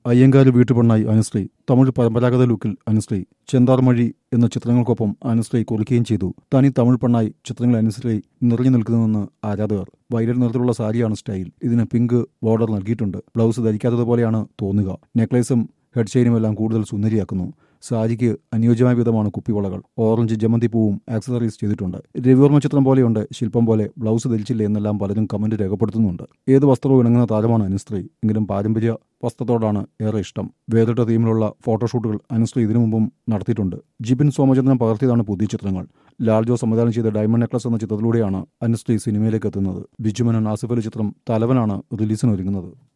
അയ്യങ്കാര് വീട്ടുപെണ്ണായി അനുശ്രീ തമിഴ് പരമ്പരാഗത ലുക്കിൽ അനുശ്രീ ചെന്താർമഴി എന്ന ചിത്രങ്ങൾക്കൊപ്പം അനുശ്രീ കുറിക്കുകയും ചെയ്തു തനി തമിഴ് പെണ്ണായി ചിത്രങ്ങൾ അനുശ്രീ നിറഞ്ഞു നിൽക്കുന്നുവെന്ന് ആരാധകർ വയലറ്റ് നിറത്തിലുള്ള സാരിയാണ് സ്റ്റൈൽ ഇതിന് പിങ്ക് ബോർഡർ നൽകിയിട്ടുണ്ട് ബ്ലൗസ് ധരിക്കാത്തതുപോലെയാണ് തോന്നുക നെക്ലേസും ഹെഡ് ചെയിനും എല്ലാം കൂടുതൽ സുന്ദരിയാക്കുന്നു സാരിക്ക് അനുയോജ്യമായ വിധമാണ് കുപ്പിവളകൾ ഓറഞ്ച് ജമന്തി പൂവും ആക്സസറീസ് ചെയ്തിട്ടുണ്ട് രവിവർമ്മ ചിത്രം പോലെയുണ്ട് ശില്പം പോലെ ബ്ലൗസ് ധരിച്ചില്ലേ എന്നെല്ലാം പലരും കമന്റ് രേഖപ്പെടുത്തുന്നുണ്ട് ഏത് വസ്ത്രവും ഇണങ്ങുന്ന താരമാണ് അനുശ്രീ എങ്കിലും പാരമ്പര്യ വസ്ത്രത്തോടാണ് ഏറെ ഇഷ്ടം വേറിട്ട തീമിലുള്ള ഫോട്ടോഷൂട്ടുകൾ അനുശ്രീ ഇതിനു മുമ്പും നടത്തിയിട്ടുണ്ട് ജിബിൻ സോമചന്ദ്രൻ പകർത്തിയതാണ് പുതിയ ചിത്രങ്ങൾ ലാൽജോ സംവിധാനം ചെയ്ത ഡയമണ്ട് നെക്ലസ് എന്ന ചിത്രത്തിലൂടെയാണ് അനുശ്രീ സിനിമയിലേക്ക് എത്തുന്നത് ബിജുമനൻ ആസിഫ് അലി ചിത്രം തലവനാണ് റിലീസിനൊരുങ്ങുന്നത്